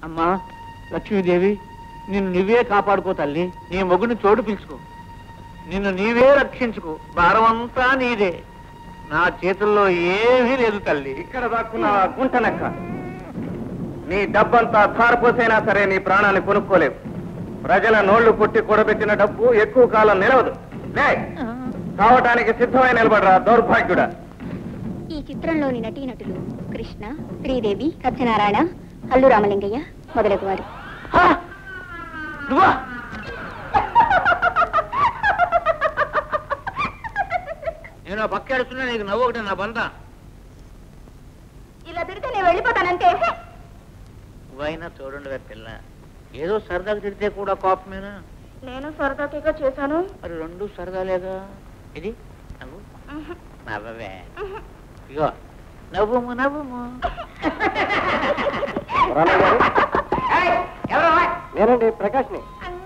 అమ్మా లక్ష్మీదేవి నిన్ను నువ్వే కాపాడుకో తల్లి నీ మొగుని తోడు పిలుచుకో నిన్ను నీవే రక్షించుకో భారం అంతా నీదే నా చేతుల్లో ఏమీ లేదు తల్లి ఇక్కడ దాక్కున్న గుంటనక్క నీ డబ్బంతా ధారపోసైనా సరే నీ ప్రాణాన్ని కొనుక్కోలేవు ప్రజల నోళ్లు కొట్టి కూడబెట్టిన డబ్బు ఎక్కువ కాలం నిలవదు లే కావటానికి సిద్ధమై నిలబడరా దౌర్భాగ్యుడా ఈ చిత్రంలోని నటీనటులు కృష్ణ శ్రీదేవి సత్యనారాయణ అల్లు రామలింగయ్య మొదలగు వారు హా! నువ్వా నేను ఆ పక్క ఎడుతున్నా నీకు నవ్వు ఒకటి నా బంధ ఇలా తిరిగితే నేను వెళ్ళిపోతానంటే నువ్వైనా చూడండి పిల్ల ఏదో సరదాగా తిడితే కూడా కోపమేనా నేను సరదాగా చేశాను మరి రెండు సరదాలేగా ఇది నవ్వు నవ్వవే ఇగో నవ్వుము నవ్వుము నేనండి ప్రకాష్ని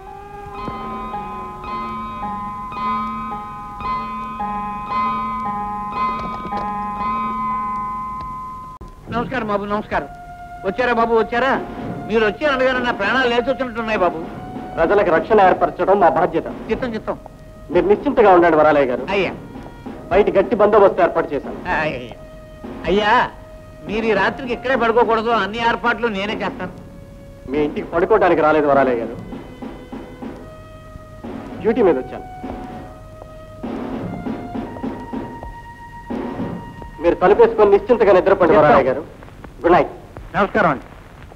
నమస్కారం బాబు నమస్కారం వచ్చారా బాబు వచ్చారా మీరు వచ్చారు అనగానే నా ప్రాణాలు లేచి వచ్చినట్టున్నాయి బాబు ప్రజలకు రక్షణ ఏర్పరచడం మా బాధ్యత చిత్తం చిత్తం మీరు నిశ్చింతగా ఉండండి వరాలయ్య గారు అయ్యా బయట గట్టి బందోబస్తు ఏర్పాటు చేశాను అయ్యా. అయ్యా మీరు ఈ రాత్రికి ఇక్కడే పడుకోకూడదు అన్ని ఏర్పాట్లు నేనే చేస్తాను మీ ఇంటికి పడుకోవడానికి రాలేదు వరాలయ్య గారు డ్యూటీ మీద వచ్చాను మీరు తలుపేసుకొని నిశ్చింతగా నిద్రపండి వరాలయ్య గారు గుడ్ నైట్ నమస్కారం అండి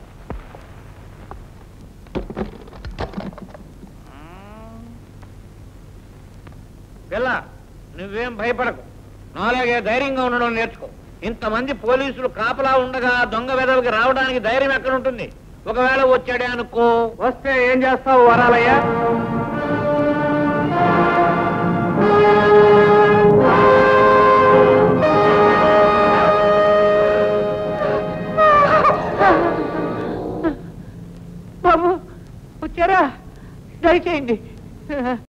పిల్ల నువ్వేం భయపడకు నాలాగే ధైర్యంగా ఉండడం నేర్చుకో ఇంతమంది పోలీసులు కాపలా ఉండగా దొంగ వెదవికి రావడానికి ధైర్యం ఎక్కడ ఉంటుంది ఒకవేళ వచ్చాడే అనుకో వస్తే ఏం చేస్తావు వరాలయ్య బాబు వచ్చారా దయచేయండి